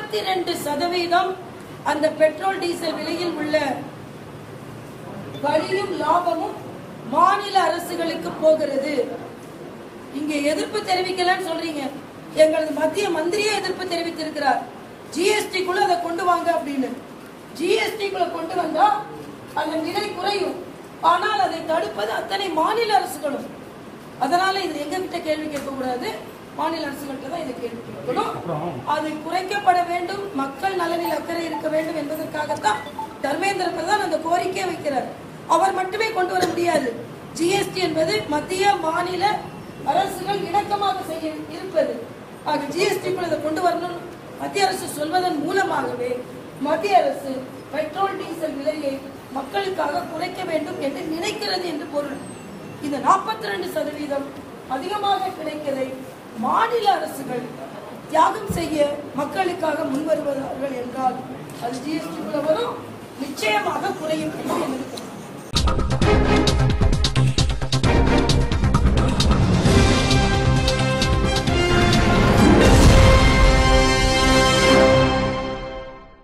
நாற்பத்தி ரெண்டு சதவீதம் அந்த பெட்ரோல் டீசல் விலையில் உள்ள வரியும் லாபமும் மாநில அரசுகளுக்கு போகிறது இங்க எதிர்ப்பு தெரிவிக்கலன்னு சொல்றீங்க எங்களது மத்திய மந்திரியே எதிர்ப்பு தெரிவித்திருக்கிறார் ஜிஎஸ்டி குள்ள அதை கொண்டு வாங்க அப்படின்னு ஜிஎஸ்டி குள்ள கொண்டு வந்தா அந்த விலை குறையும் ஆனால் அதை தடுப்பது அத்தனை மாநில அரசுகளும் அதனால இது எங்க கிட்ட கேள்வி கேட்க கூடாது மாநில அரசுகள்கிட்ட தான் இதை கேள்வி கேட்கணும் அது குறைக்கப்பட வேண்டும் மக்கள் நலனில் அக்கறை இருக்க வேண்டும் என்பதற்காகத்தான் தர்மேந்திர பிரதான் அந்த கோரிக்கையை வைக்கிறார் அவர் மட்டுமே கொண்டு வர முடியாது ஜிஎஸ்டி என்பது மத்திய மாநில அரசுகள் இணக்கமாக செய்ய இருப்பது ஆக ஜிஎஸ்டி இதை கொண்டு வரணும் மத்திய அரசு சொல்வதன் மூலமாகவே மத்திய அரசு பெட்ரோல் டீசல் விலையை மக்களுக்காக குறைக்க வேண்டும் என்று நினைக்கிறது என்று பொருள் இந்த நாற்பத்தி ரெண்டு சதவீதம் அதிகமாக கிடைக்கதை மாநில அரசுகள் தியாகம் செய்ய மக்களுக்காக முன்வருவார்கள் என்றால் அது ஜிஎஸ்டி வரும் நிச்சயமாக குறையும் என்று எனக்கு